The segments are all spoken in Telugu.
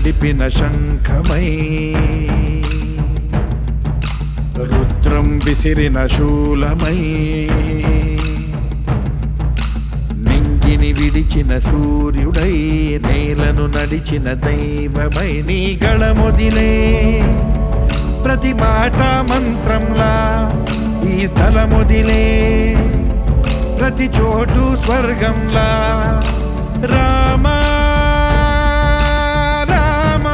నడిపిన శంఖమై రుద్రం విసిరిన శూలమై నింగిని విడిచిన సూర్యుడై నేలను నడిచిన దైవమై నీ గళమొదిలే ప్రతి మాట మంత్రంలా ఈ స్థలమొదిలే ప్రతి చోటు స్వర్గంలా రామా రామా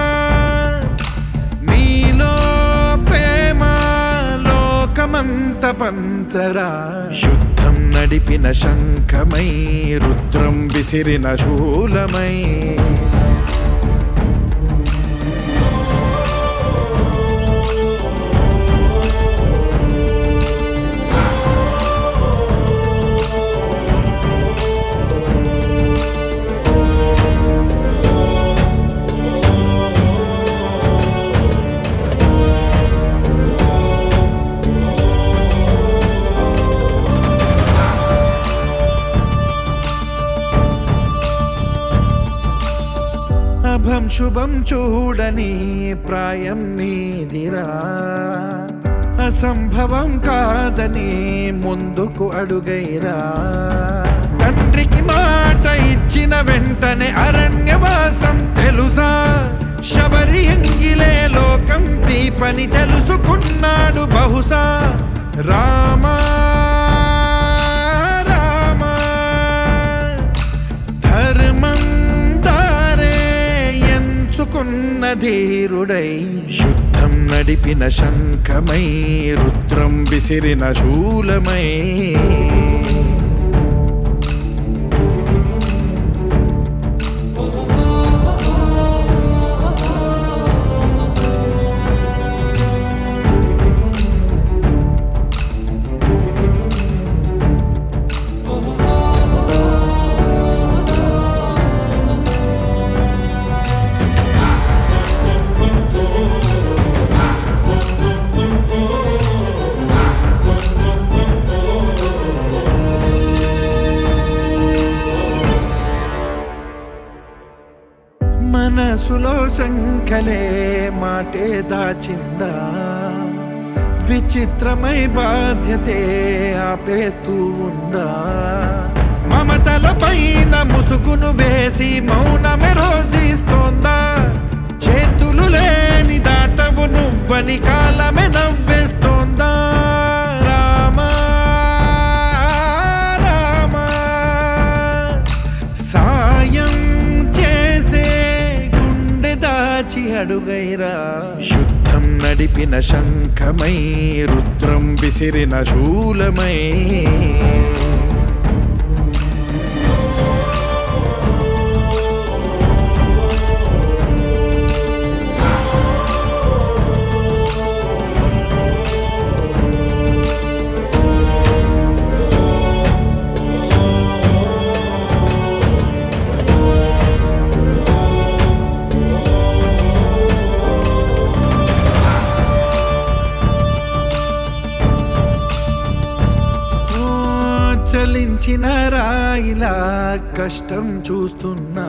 నీలో ప్రేమ లోకమంత పంచరా శుద్ధం నడిపిన శంఖమై రుద్రం విసిరిన శూలమై అభం శుభం చూడని ప్రాయం నీదిరా అసంభవం కాదని ముందుకు అడుగైరా తండ్రికి మాట ఇచ్చిన వెంటనే అరణ్యవాసం తెలుసా శబరి ఎంగిలే లోకం పని తెలుసుకున్నాడు బహుశా రామా రామా ధర్మం దారే ఎంచుకున్న ధీరుడై శుద్ధం నడిపిన శంఖమై రుద్రం విసిరిన శూలమై మనసులో శంఖలే మాటే దాచిందా విచిత్రమై బాధ్యతే ఆపేస్తూ ఉందా మమతల పైన ముసుగును వేసి మౌనమే రోధిస్తోందా చేతులు లేని దాటవు నువ్వని కాలమే నవ్వేస్తోందా రామా రామా సాయం చేసే గుండె దాచి అడుగైరా శుద్ధం నడిపిన శంఖమై రుద్రం విసిరిన శూలమై ఓ, చలించిన రాయిలా కష్టం చూస్తున్నా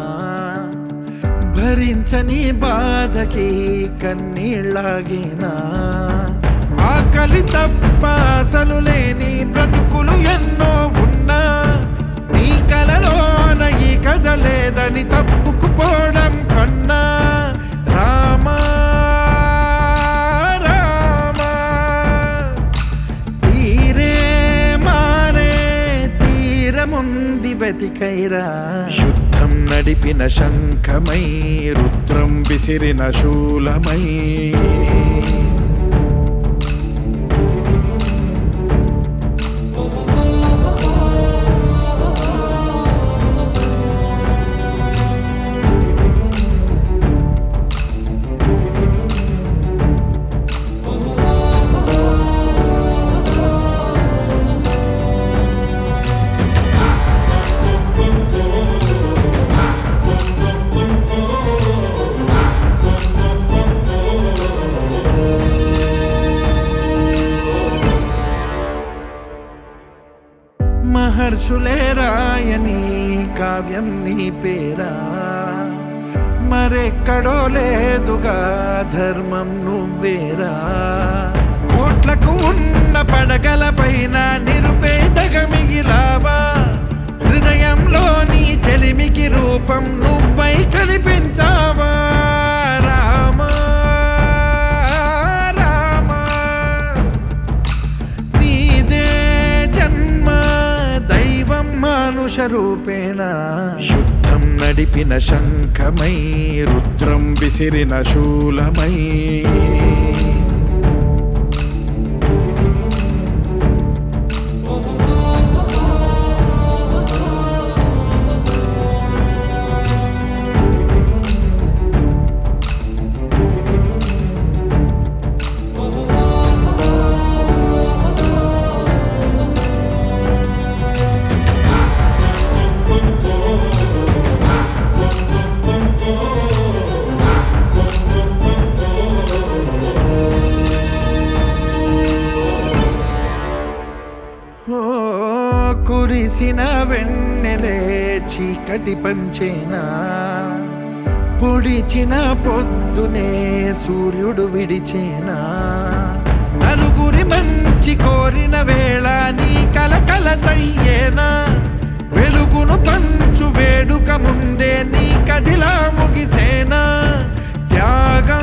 భరించని బాధకి కన్నీళ్ళాగినా ఆకలి తప్ప అసలు లేని బ్రతుకులు ఎన్నో ఉన్నా నీ కలలోన ఈ కథ లేదని తప్పుకుపోవడం కన్నా రామా రామా తీరే మారే తీరముంది వెతికైరా శుద్ధం నడిపిన శంఖమై రుద్రం విసిరిన శూలమై మహర్షులే రాయని కావ్యం నీ పేరా మరెక్కడో లేదుగా ధర్మం నువ్వేరా కోట్లకు ఉన్న పడగల పైన నిరుపేదగా మిగిలావా హృదయంలో నీ చెలిమికి రూపం నువ్వై కనిపించావా రామా రామా నీదే జన్మ దైవం మానుష రూపేణ యుద్ధం నడిపిన శంఖమై రుద్రం విసిరిన శూలమై ఓ కురిసిన వెన్నెలే చీకటి పంచేనా పొడిచిన పొద్దునే సూర్యుడు విడిచేనా నలుగురి మంచి కోరిన వేళ నీ కలకల తయ్యేనా వెలుగును పంచు వేడుక ముందే నీ కదిలా ముగిసేనా త్యాగం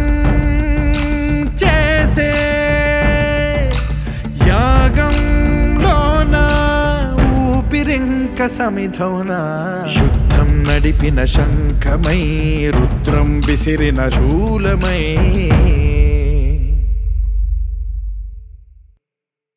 చేసే యాగంలోన ఊపిరింక సమిధౌన శుద్ధం నడిపిన శంఖమై రుద్రం విసిరిన శూలమై